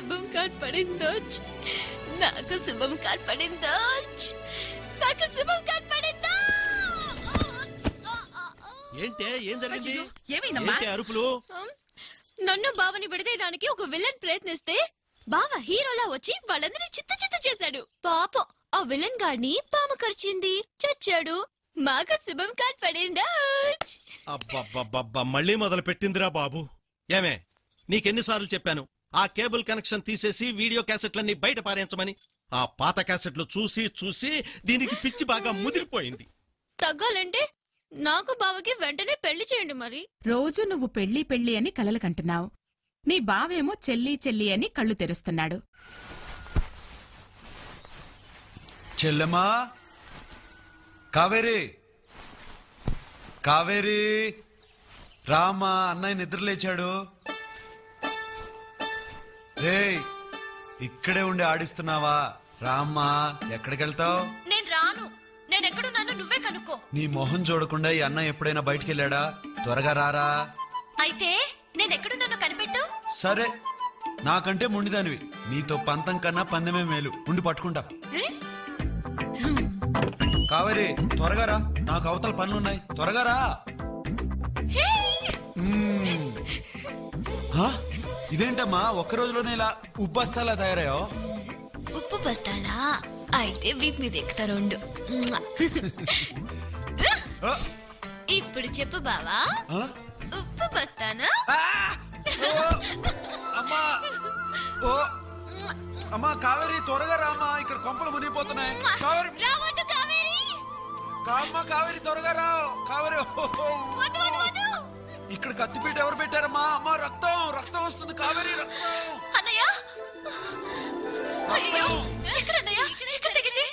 శుభం కార్డ్ పడిందో నాకు శుభం కార్డ్ పడిందో నాకు శుభం కార్డ్ పడిందో ఏంటే ఏం జరిగింది ఏమైందమ్మా ఏంటి అరుపులు నన్ను బావని విడదీయడానికి ఒక విలన్ ప్రయత్నిస్తే బావ హీరోలా వచ్చి వాళ్ళందరినీ చిత్త చిత్త చేశాడు పాపం ఆ విలన్ గాడిని పాము కరిచింది చచ్చాడు మాకు శుభం కార్డ్ పడిందా అబ్బబ్బబ్బబ్బా మళ్ళీ మొదలు పెట్టిందిరా బాబు ఏమే నీకెన్నిసార్లు చెప్పాను ఆ కేబుల్ కనెక్షన్ తీసేసి వీడియో క్యాసెట్లన్నీ బయట పారేయించమని ఆ పాత క్యాసెట్లు చూసి చూసి దీనికి పిచ్చి బాగా ముదిరిపోయింది తగ్గాలంటే నాకు బావకి వెంటనే పెళ్లి చేయండి మరి రోజు నువ్వు పెళ్లి పెళ్లి అని కలలు కంటున్నావు నీ బావేమో చెల్లి చెల్లి అని కళ్ళు తెరుస్తున్నాడు చెల్లెమ్మా కావేరి కావేరి రామా అన్నయ్య నిద్రలేచాడు రే ఇక్కడే ఉండి ఆడిస్తున్నావా రామ్మా ఎక్కడికి వెళ్తావు నేను రాను నేను ఎక్కడున్నాను నువ్వే కనుక్కో నీ మొహం చూడకుండా ఈ అన్నయ్య ఎప్పుడైనా బయటికి వెళ్ళాడా త్వరగా రారా అయితే నేను ఎక్కడున్నానో కనిపెట్టు సరే నాకంటే ముండిదానివి నీతో పంతం కన్నా పందెమే మేలు ఉండి పట్టుకుంటా కావేరి త్వరగా రా నాకు అవతల పనులున్నాయి త్వరగా రా మ్మ్. హా? ఇదేంటమ్మా ఒక్క రోజులోనే ఇలా ఉబ్బస్తాలా తయారయ్యో ఉప్పు పస్తానా అయితే వీప్ మీద ఎక్కుతారుండు ఆ, ఇప్పుడు చెప్పు బావా ఆ? ఉప్పు పస్తానా ఆ! ఓ! అమ్మా ఓ అమ్మా కావేరి త్వరగా రామ్మా ఇక్కడ కొంపలు మునిగిపోతున్నాయి కావేరి రావద్దు కావేరి కామ్మా కావేరి త్వరగా రా కావేరి ఓహో. వద్దు వద్దు వద్దు ఇక్కడ కత్తిపీట ఎవరు పెట్టారమ్మా అమ్మా రక్తం రక్తం వస్తుంది కావేరి రక్తం అన్నయ్య అయ్యో ఎక్కడన్నయ్య ఎక్కడ తగిలింది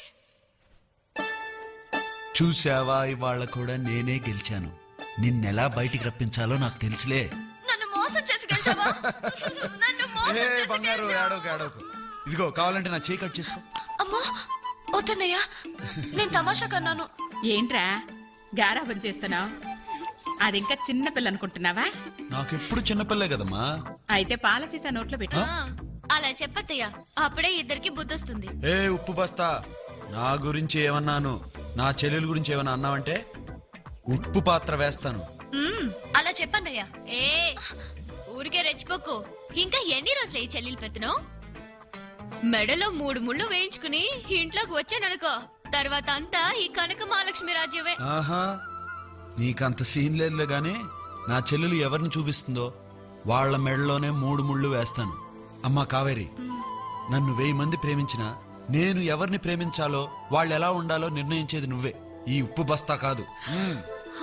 చూసావా ఇవాళ కూడా నేనే గెలిచాను నిన్నెలా బయటికి రప్పించాలో నాకు తెలుసులే నన్ను మోసం చేసి గెలిచావా నన్ను మోసం ఏ చేసి బంగారు గెలిచావా? ఏడోకు ఏడోకు ఇదిగో కావాలంటే నా చేయి కట్ చేసుకో అమ్మా వద్దన్నయ్య నేను తమాషా కన్నాను ఏంట్రా గారాబం చేస్తున్నావు అదింకా చిన్న పిల్ల అనుకుంటున్నావా నాకెప్పుడు చిన్నపిల్లే కదమ్మా అయితే పాల సీసా నోట్లో పెట్టు అలా చెప్పత్తయ్య అప్పుడే ఇద్దరికి బుద్ధొస్తుంది ఏ ఉప్పు బస్తా నా గురించి ఏమన్నాను నా చెల్లెల గురించి ఏమన్నా అన్నావంటే ఉప్పు పాత్ర వేస్తాను అలా చెప్పన్నయ్య ఏ ఊరికే రెచ్చిపోకు ఇంకా ఎన్ని రోజులు ఈ చెల్లెలు పెత్తను మెడలో మూడు ముళ్ళు వేయించుకుని ఇంట్లోకి వచ్చాననుకో తర్వాత అంతా ఈ కనక మహాలక్ష్మి రాజ్యమే ఆహా నీకంత సీన్ లేదులే గాని నా చెల్లెలు ఎవరిని చూపిస్తుందో వాళ్ళ మెడలోనే మూడు ముళ్ళు వేస్తాను అమ్మా కావేరి నన్ను వెయ్యి మంది ప్రేమించినా నేను ఎవరిని ప్రేమించాలో వాళ్ళు ఎలా ఉండాలో నిర్ణయించేది నువ్వే ఈ ఉప్పు బస్తా కాదు మ్మ్.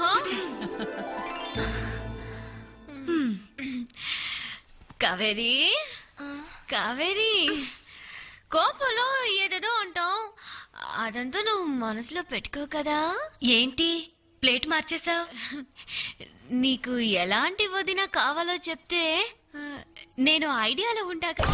కావేరి కావేరి కోపంలో ఏదేదో అంటాం అదంతా నువ్వు మనసులో పెట్టుకో కదా ఏంటి ప్లేట్ మార్చేసావు నీకు ఎలాంటి వదిన కావాలో చెప్తే ఆ, నేను ఐడియాలో ఉంటా కదా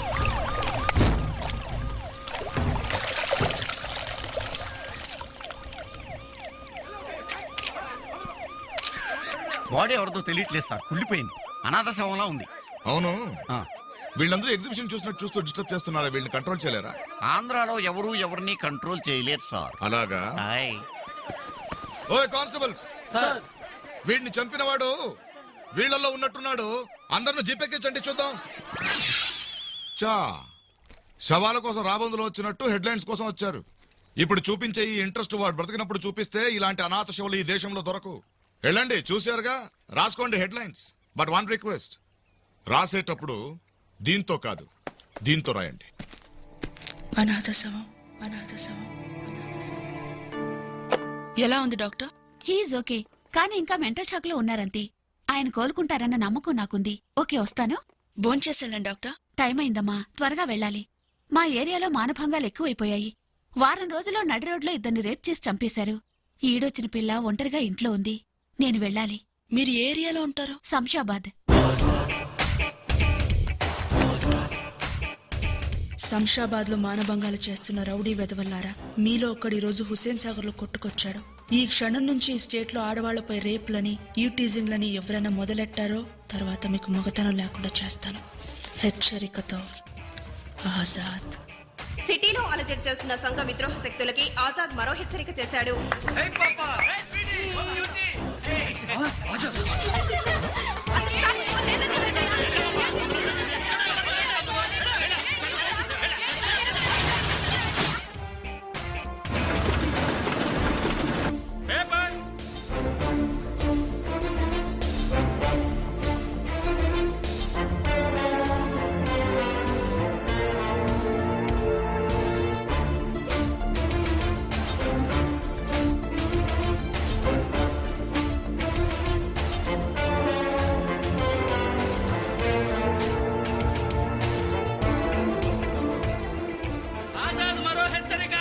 బాడీ ఎవరిదో తెలియట్లేదు సార్ కుళ్ళిపోయింది అనాథ శవంలా ఉంది అవును ఆ. వీళ్ళందరూ ఎగ్జిబిషన్ చూసినట్టు చూస్తూ డిస్టర్బ్ చేస్తున్నారా వీళ్ళని కంట్రోల్ చేయలేరా ఆంధ్రాలో ఎవరు ఎవరిని కంట్రోల్ చేయలేరు సార్ అలాగా హాయ్ ఓయ్ కానిస్టేబుల్స్ వీడిని చంపినవాడు వీళ్ళల్లో ఉన్నట్టున్నాడు అందరిని జీపెక్కించండి చూద్దాం చా శవాల కోసం రాబందులో వచ్చినట్టు హెడ్లైన్స్ కోసం వచ్చారు ఇప్పుడు చూపించే ఈ ఇంట్రెస్ట్ వాడు బ్రతికినప్పుడు చూపిస్తే ఇలాంటి అనాథ శవులు ఈ దేశంలో దొరకు వెళ్ళండి చూశారుగా రాసుకోండి హెడ్లైన్స్ బట్ వన్ రిక్వెస్ట్ రాసేటప్పుడు దీంతో కాదు దీంతో రాయండి అనాథ శవం అనాథ శవం అనాథ శవం. ఎలా ఉంది డాక్టర్ హీఈస్ ఓకే కానీ ఇంకా మెంటల్ షాక్ లో ఉన్నారంతే ఆయన కోలుకుంటారన్న నమ్మకం నాకుంది ఓకే వస్తాను భోంచేసాను డాక్టర్ టైం అయిందమ్మా త్వరగా వెళ్ళాలి మా ఏరియాలో మానభంగాలు ఎక్కువైపోయాయి వారం రోజుల్లో నడి రోడ్లో ఇద్దరిని రేప్ చేసి చంపేశారు ఈడొచ్చిన పిల్ల ఒంటరిగా ఇంట్లో ఉంది నేను వెళ్ళాలి మీరు ఏ ఏరియాలో ఉంటారు శంషాబాద్ శంషాబాద్ లో మానభంగాలు చేస్తున్న రౌడీ వెదవల్లారా మీలో ఒకడు రోజు హుస్సేన్ సాగర్ లో కొట్టుకొచ్చాడు ఈ క్షణం నుంచి ఈ స్టేట్ లో ఆడవాళ్లపై రేపులని ఈ టీజింగ్లని ఎవరైనా మొదలెట్టారో తర్వాత మీకు మగతనం లేకుండా చేస్తాను హెచ్చరికతో ఆజాద్ సిటీలో అలజడి చేస్తున్న సంఘ విద్రోహ శక్తులకి ఆజాద్ మరో హెచ్చరిక చేశాడు ఆజాద్ మరో హెచ్చరిక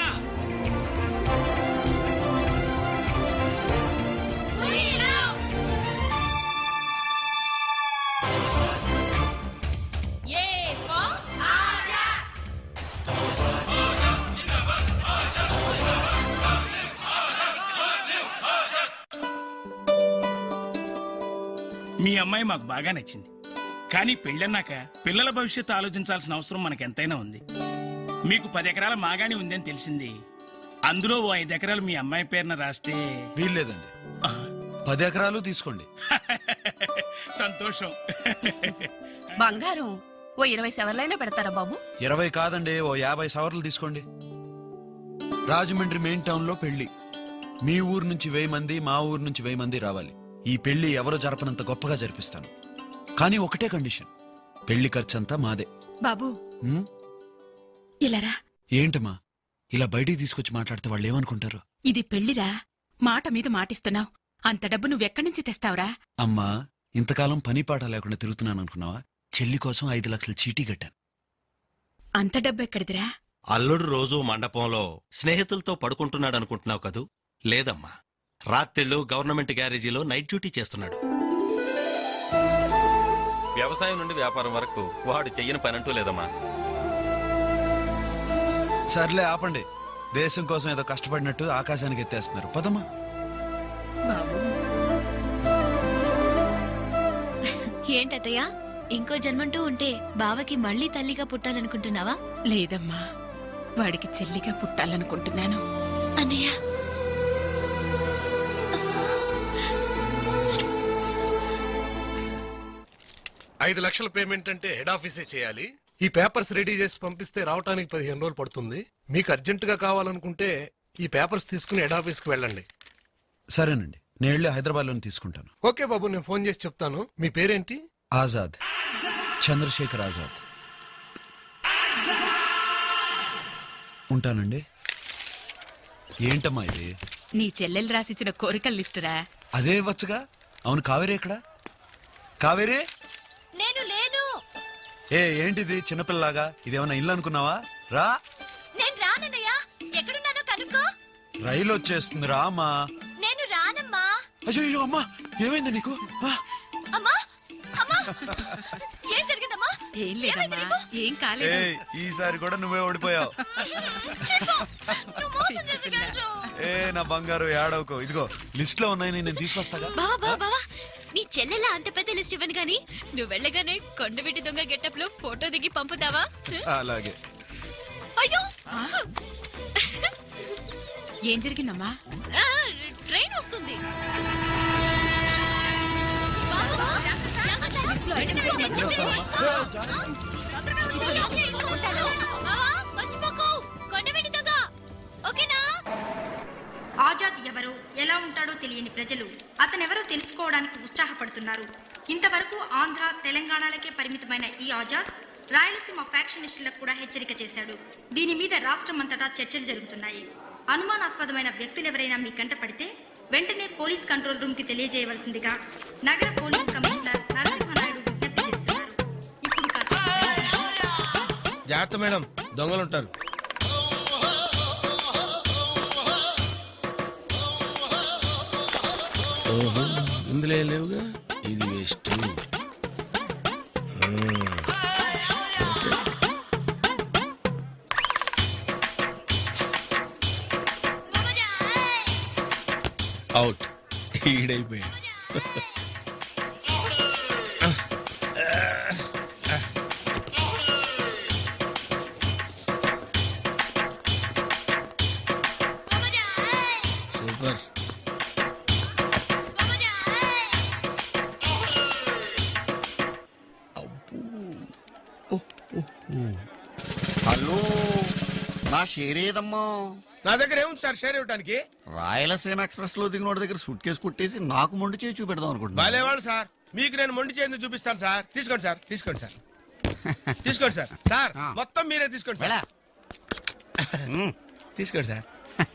మీ అమ్మాయి మాకు బాగా నచ్చింది కానీ పెళ్ళన్నాక పిల్లల భవిష్యత్తు ఆలోచించాల్సిన అవసరం మనకు ఎంతైనా ఉంది మీకు పది ఎకరాల మాగాని ఉందని తెలిసింది అందులో ఓ ఐదు ఎకరాలు మీ అమ్మాయి పేరున రాస్తే వీల్లేదండి పది ఎకరాలు తీసుకోండి సంతోషం బంగారం ఓ ఇరవై సెవర్లైనా పెడతారా బాబు ఇరవై కాదండి ఓ యాభై సవర్లు తీసుకోండి రాజమండ్రి మెయిన్ టౌన్ లో పెళ్లి మీ ఊరు నుంచి వెయ్యి మంది మా ఊరు నుంచి వెయ్యి మంది రావాలి ఈ పెళ్లి ఎవరు జరపనంత గొప్పగా జరిపిస్తాను కానీ ఒకటే కండిషన్ పెళ్లి ఖర్చంతా మాదే బాబు ఉమ్, ఇలారా ఏంటమ్మా ఇలా బయటికి తీసుకొచ్చి మాట్లాడితే వాళ్ళు ఏమనుకుంటారు ఇది పెళ్లిరా మాట మీద మాటిస్తున్నావు అంత డబ్బు నువ్వెక్కడి నుంచి తెస్తావురా అమ్మా ఇంతకాలం పని పాట లేకుండా తిరుగుతున్నాను అనుకున్నావా చెల్లి కోసం ఐదు లక్షల చీటీ కట్టాను అంత డబ్బు ఎక్కడిదిరా అల్లుడు రోజు మండపంలో స్నేహితులతో పడుకుంటున్నాడు అనుకుంటున్నావు కదూ లేదమ్మా రాత్రిళ్ళు గవర్నమెంట్ గ్యారేజీలో నైట్ డ్యూటీ చేస్తున్నాడు వ్యవసాయం నుండి వ్యాపారం వరకు వాడు చెయ్యని పనంటూ లేదమ్మా సర్లే ఆపండి దేశం కోసం ఏదో కష్టపడినట్టు ఆకాశానికి ఎత్తేస్తున్నారు పదమ్మా ఏంటత్తయ్య ఇంకో జన్మంటూ ఉంటే బావకి మళ్ళీ తల్లిగా పుట్టాలనుకుంటున్నావా లేదమ్మా వాడికి చెల్లిగా పుట్టాలనుకుంటున్నాను అన్నయ్య ఐదు లక్షల పేమెంట్ అంటే హెడ్ ఆఫీసే చేయాలి ఈ పేపర్స్ రెడీ చేసి పంపిస్తే రావడానికి పదిహేను రోజులు పడుతుంది మీకు అర్జెంట్ గా కావాలనుకుంటే ఈ పేపర్స్ తీసుకుని హెడ్ ఆఫీస్ కి వెళ్ళండి సరేనండి నేను వెళ్ళి హైదరాబాద్లోనే తీసుకుంటాను ఓకే బాబు నేను ఫోన్ చేసి చెప్తాను మీ పేరేంటి ఆజాద్ చంద్రశేఖర్ ఆజాద్ ఉంటానండి ఏంటమ్మా ఇది నీ చెల్లెలు రాసిచ్చిన కోరికల లిస్టురా అదే వచ్చగా అవును కావేరి ఎక్కడ కావేరి నేను లేను ఏ ఏంటిది చిన్నపిల్లలాగా ఇదేమన్నా ఇల్లు అనుకున్నావా రా నేను రానన్నయ్య ఎక్కడున్నానో కనుక్కో రైలు వచ్చేస్తుంది రా అమ్మా నేను రానమ్మా అయ్యో అమ్మా ఏమైంది నీకు ఆ, అమ్మా అమ్మా ఏం జరిగిందమ్మా ఏం లేదమ్మా ఏం కాలేదు ఏయ్, ఈసారి కూడా నువ్వే ఓడిపోయావు ఏ నా బంగారు ఏడవకు ఇదిగో లిస్ట్ లో ఉన్నాయి నేను తీసుకొస్తాగా బావా బావా బావా నీ చెల్లెలా అంత పెద్ద లిస్ట్ ఇవ్వను గాని నువ్వు వెళ్ళగానే కొండవీటి దొంగ గెటప్ లో ఫోటో దిగి పంపుతావా అలాగే అయ్యో ఏం జరిగిందమ్మా ఆ, ట్రైన్ వస్తుంది బావా, జాగ్రత్త. నేను చెప్పేది. లోపలే ఇంట్లో ఉంటాను. బావా, మర్చిపోకు కొండవీటి దొంగ ఓకేనా ఆజాద్ ఎవరో ఎలా ఉంటాడో తెలియని ప్రజలు అతనెవరో తెలుసుకోవడానికి ఉత్సాహపడుతున్నారు ఇంతవరకు ఆంధ్ర తెలంగాణలకే పరిమితమైన ఈ ఆజాద్ రాయలసీమ ఫ్యాక్షనిస్టులకు కూడా హెచ్చరిక చేశాడు దీని మీద రాష్ట్రమంతటా చర్చలు జరుగుతున్నాయి అనుమానాస్పదమైన వ్యక్తులెవరైనా మీ కంట పడితే వెంటనే పోలీస్ కంట్రోల్ రూమ్ కి తెలియజేయవలసిందిగా నగర పోలీస్ కమిషనర్ నరసింహనాయుడు విజ్ఞప్తి చేస్తున్నారు ఇప్పుడు కాస్త జాగ్రత్త మేడం దొంగలుంటారు ఓహో ఇందులో ఏం లేవుగా ఇది వేస్ట్ అవుట్ ఈడైపోయాడు హలో నా షేర్ ఏదమ్మా నా దగ్గర ఏముంది సార్ షేర్ ఇవ్వడానికి రాయలసీమ ఎక్స్ప్రెస్ లో దిగినోడి దగ్గర సూట్ కేసు కొట్టేసి నాకు మొండి చేసి చూపెడదాం అనుకుంటున్నా బాలేవాళ్ళు సార్ మీకు నేను మొండి చేయండి చూపిస్తాను సార్ తీసుకోండి సార్ తీసుకోండి సార్ తీసుకోండి సార్ సార్ మొత్తం మీరే తీసుకోండి సార్ తీసుకోండి సార్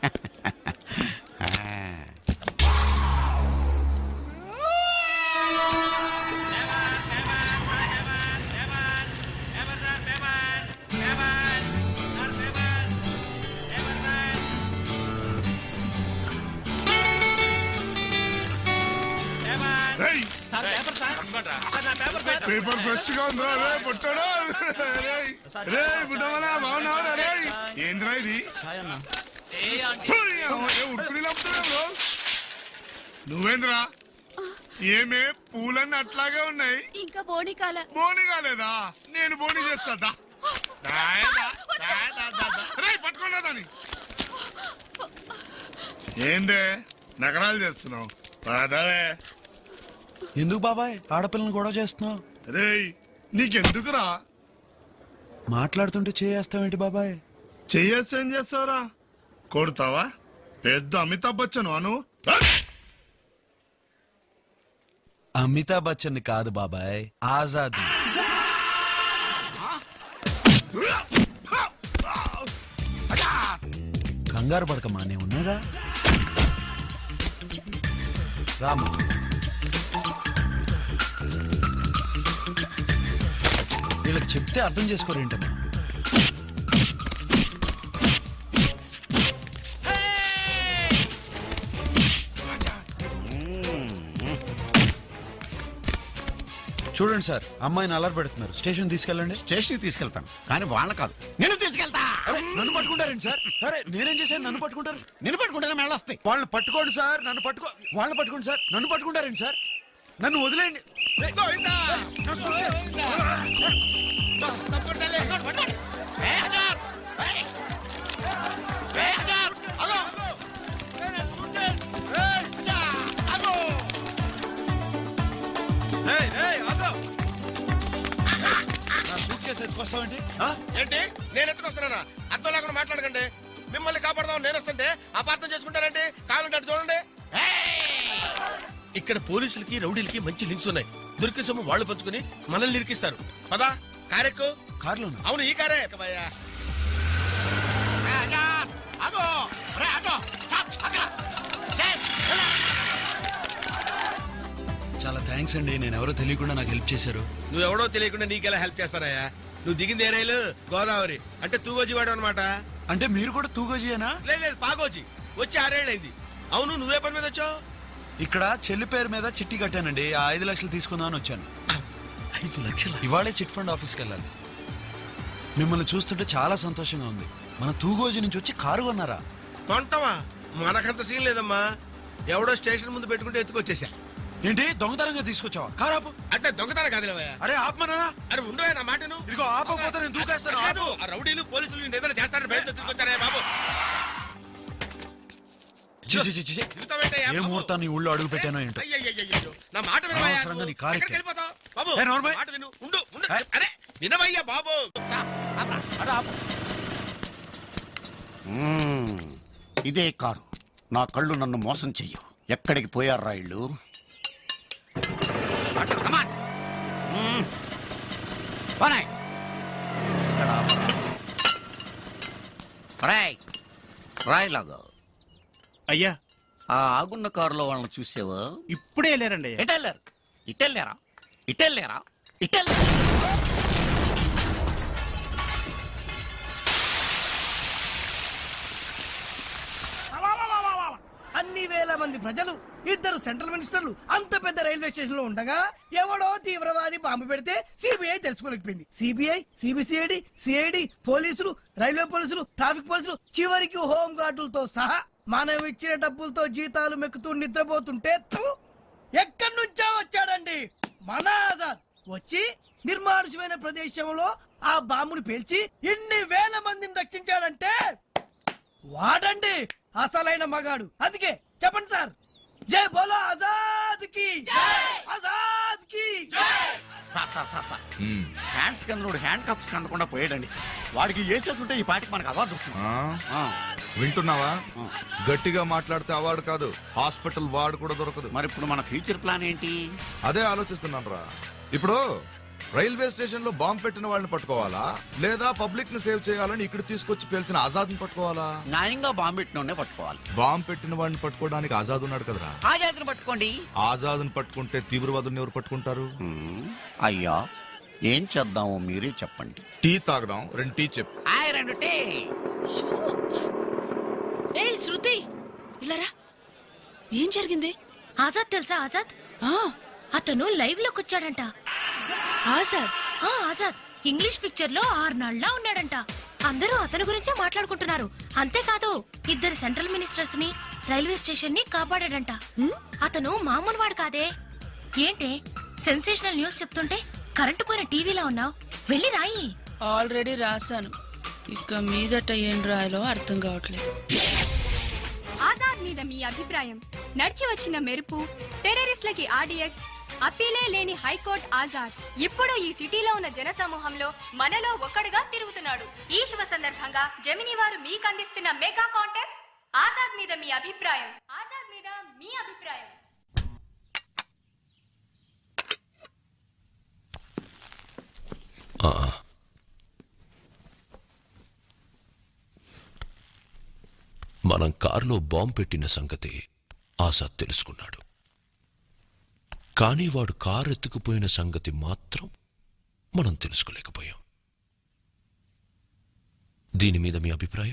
పేపర్ ఫ్రెష్ గా ఉందిరా రే పుట్టాడు రేయ్, రేయ్ బుడ్డమలా బాగున్నావురా రే ఏంద్రా ఇది ఉడుకుని బ్రో నువ్వేంద్రా ఏమే పూలన్నీ అట్లాగే ఉన్నాయి ఇంకా బోని కాల బోని కాలేదా నేను బోని చేస్తా దా. దా, దా, దా, దా, దా, దా. రేయ్, పట్టుకోండి దాన్ని ఏందే నగరాలు చేస్తున్నావు పదవే ఎందుకు బాబాయ్ ఆడపిల్లని గొడవ చేస్తున్నావు రేయ్ నీకెందుకురా మాట్లాడుతుంటే చేయేస్తావేంటి బాబాయ్ చెయ్యేసి ఏం చేస్తావురా కొడతావా పెద్ద అమితాబ్ బచ్చన్ అను అమితాబ్ బచ్చన్ కాదు బాబాయ్ ఆజాద్ కంగారు పడకమా నేను ఉన్నాగా రాము వీళ్ళకి చెప్తే అర్థం చేసుకోరేంటమ్మా చూడండి సార్ అమ్మాయిని అలర్ పెడుతున్నారు స్టేషన్ తీసుకెళ్ళండి స్టేషన్ తీసుకెళ్తాను కానీ వాళ్ళ కాదు నేను తీసుకెళ్తా అరే నన్ను పట్టుకుంటారండి సార్ అరే నేనేం చేశాను నన్ను పట్టుకుంటారు నేను పట్టుకుంటే మెళ్ళొస్తాయి వాళ్ళని పట్టుకోండి సార్ నన్ను పట్టుకో వాళ్ళని పట్టుకోండి సార్ నన్ను పట్టుకుంటారండి సార్ నన్ను వదిలేయండి రేయ్, నా సుట్కేస్. నా సూట్కేస్ ఎత్తుకొస్తావేంటి? ఆ? ఏంటి నేను ఎత్తుకొస్తున్నానా అర్థం లేకుండా మాట్లాడకండి మిమ్మల్ని కాపాడదాం నేను వస్తుంటే అపార్థం చేసుకుంటారంటే కావాలంటే అటు చూడండి ఇక్కడ పోలీసులకి రౌడీలకి మంచి లింక్స్ ఉన్నాయి దొరికిన సొమ్ము వాళ్ళు పంచుకుని మనల్ని ఇరికిస్తారు పదా కారెక్కు కార్లోనా అవును ఈ కారే ఎక్కబోయా. అగో రే అగో స్టాప్ అక్కడ చాలా థ్యాంక్స్ అండి నేను ఎవరో తెలియకుండా నాకు హెల్ప్ చేశారు నువ్వెవడో తెలియకుండా నీకెలా హెల్ప్ చేస్తానయ్యా నువ్వు దిగింది ఏ రైలు గోదావరి అంటే తూగోజీ వాడు అనమాట అంటే మీరు కూడా తూగోజీయేనా లేదు లేదు పాగోజీ వచ్చి ఆరేళ్ళైంది అవును నువ్వే పని మీద వచ్చావు ఇక్కడ చెల్లి పేరు మీద చిట్టి కట్టానండి ఆ ఐదు లక్షలు తీసుకుందామని వచ్చాను ఐదు లక్షలు ఇవాళే చిట్ ఫండ్ ఆఫీస్కి వెళ్ళాలి మిమ్మల్ని చూస్తుంటే చాలా సంతోషంగా ఉంది మన తూగోజీ నుంచి వచ్చి కారు కొన్నారా కొంటావా మనకంత సీన్ లేదమ్మా ఎవడో స్టేషన్ ముందు పెట్టుకుంటే ఎత్తుకొచ్చేసా ఏంటి దొంగతనంగా తీసుకొచ్చావా కారాపు అంటే దొంగతనం కాదు అరే ఆపమనా అరే ఉండవే నా మాటను ఇదిగో ఆపకపోతే నేను దూకేస్తాను, కాదు ఆ రౌడీలు పోలీసులు నేను ఏదైనా చేస్తారని భయంతో తీసుకొచ్చారే బాబు ఛీ, ఛీ, ఛీ, ఛీ, ఛీ. దిగుతావేంటయ్యా ఏ బాబు? ముహూర్తాన్ని ఈ ఊళ్ళో అడుగు పెట్టానో ఏంటో అయ్యయ్యయ్యయ్యో, నా మాట వినవయ్యా అనవసరంగా నీ కారు ఎక్కడికి ఎక్కా. వెళ్ళిపోతావు? బాబు ఏ, నోర్మై. మాట విను ఉండు ఉండు అరే వినవయ్యా బాబు మ్మ్. ఇదే కారు నా కళ్ళు నన్ను మోసం చెయ్యు ఎక్కడికి పోయారు రాయిళ్ళు అటు, come on. మ్మ్. పోనాయ్. ఇక్కడ ఆపరా. రాయ్ రాయిలాగా అయ్యా ఆ ఆగున్న కారులో వాళ్ళని చూసావా ఇప్పుడే వెళ్ళారండి ఎటెళ్ళారు ఇటెళ్ళారా ఇటెళ్ళారా ఇటెళ్ళారా అన్ని వేల మంది ప్రజలు ఇద్దరు సెంట్రల్ మినిస్టర్లు అంత పెద్ద రైల్వే స్టేషన్ లో ఉండగా ఎవడో తీవ్రవాది బాంబు పెడితే సిబిఐ తెలుసుకోలేకపోయింది సిబిఐ సిబిసిఐడి సిఐడి పోలీసులు రైల్వే పోలీసులు ట్రాఫిక్ పోలీసులు చివరికి హోం గార్డులతో సహా మనం ఇచ్చిన డబ్బులతో జీతాలు మెక్కుతూ నిద్రపోతుంటే థు, ఎక్కడి నుంచో వచ్చాడండి మన ఆజాద్ వచ్చి నిర్మానుషమైన ప్రదేశంలో ఆ బాంబుని పేల్చి ఇన్ని వేల మందిని రక్షించాడంటే వాడండి అసలైన మగాడు అందుకే చెప్పండి సార్ జై బోలో ఆజాద్ కి ఆజాద్ కి sir sir sir sir sir hands కింద హ్యాండ్ కప్స్ అందకుండా పోయాడండి వాడికి వేసేస్తుంటే ఈ పాటికి మనకు అవార్డు వస్తుంది ఆ? వింటున్నావా గట్టిగా మాట్లాడితే అవార్డు కాదు హాస్పిటల్ వార్డు కూడా దొరకదు మరి ఇప్పుడు మన ఫ్యూచర్ ప్లాన్ ఏంటి అదే ఆలోచిస్తున్నాను రా ఇప్పుడు రైల్వే స్టేషన్ లో బాంబు పెట్టిన వాళ్ళని పట్టుకోవాలా లేదా పబ్లిక్ ని సేవ్ చేయాలని ఇక్కడ తీసుకొచ్చి పేల్చిన ఆజాద్ ని పట్టుకోవాలా న్యాయంగా బాంబు పెట్టినోనే పట్టుకోవాలి బాంబు పెట్టిన వాడిని పట్టుకోవడానికి ఆజాద్ ఉన్నాడు కదరా ఆ జాతిని పట్టుకోండి ఆజాద్ ని పట్టుకుంటే తీవ్రవాదుల్ని ఎవరు పట్టుకుంటారు అయ్యా ఏం చేద్దామో మీరే చెప్పండి టీ తాగదాం రెండు టీ చెప్పు ఆయ్ రెండు టీ ఏ శృతి ఇలారా ఏం జరిగింది ఆజాద్ తెలుసా ఆజాద్ అతను లైవ్ లోకి వచ్చాడంట ఆజాద్ ఆ ఆజాద్ ఇంగ్లీష్ పిక్చర్ లో ఆరు నాళ్ళ ఉన్నాడంట అందరూ అతని గురించే మాట్లాడుకుంటున్నారు అంతేకాదు ఇద్దరు సెంట్రల్ మినిస్టర్స్ ని రైల్వే స్టేషన్ ని కాపాడాడంట అతను మామూలు వాడు కాదే ఏంటే సెన్సేషనల్ న్యూస్ చెప్తుంటే కరెంటు పోయిన టీవీలో ఉన్నావు వెళ్ళి రాయి ఆల్రెడీ రాశాను ఇక మీదట ఏం రాయాలో అర్థం కావట్లేదు ఆజాద్ మీద మీ అభిప్రాయం నడిచి వచ్చిన మెరుపు టెర్రరిస్టులకి ఆర్డీఎక్స్ అప్పీలే లేని హైకోర్టు ఆజాద్ ఇప్పుడు ఈ సిటీలో ఉన్న జనసమూహంలో మనలో ఒక్కడుగా తిరుగుతున్నాడు ఈ శుభ సందర్భంగా జమిని వారు మీకు అందిస్తున్న మెగా కాంటెస్ట్ ఆజాద్ మీద మీ అభిప్రాయం ఆజాద్ మీద మీ అభిప్రాయం ఆ. మనం కారులో బాంబు పెట్టిన సంగతి ఆజాద్ తెలుసుకున్నాడు కానీ వాడు కారు ఎత్తుకుపోయిన సంగతి మాత్రం మనం తెలుసుకోలేకపోయాం దీని మీద మీ అభిప్రాయం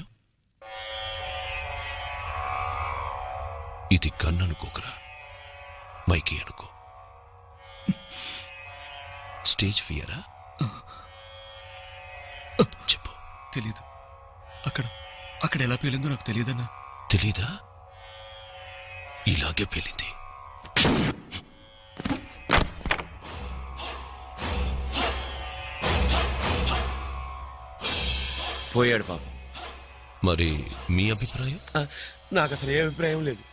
ఇది గన్ అనుకోకరా మైకి అనుకో స్టేజ్ ఫియరా చెప్పు తెలీదు అక్కడ అక్కడ ఎలా పేలిందో నాకు తెలియదన్నా తెలీదా ఇలాగే పేలింది పోయాడు పాపం మరి మీ అభిప్రాయం నాకు అసలు ఏ అభిప్రాయం లేదు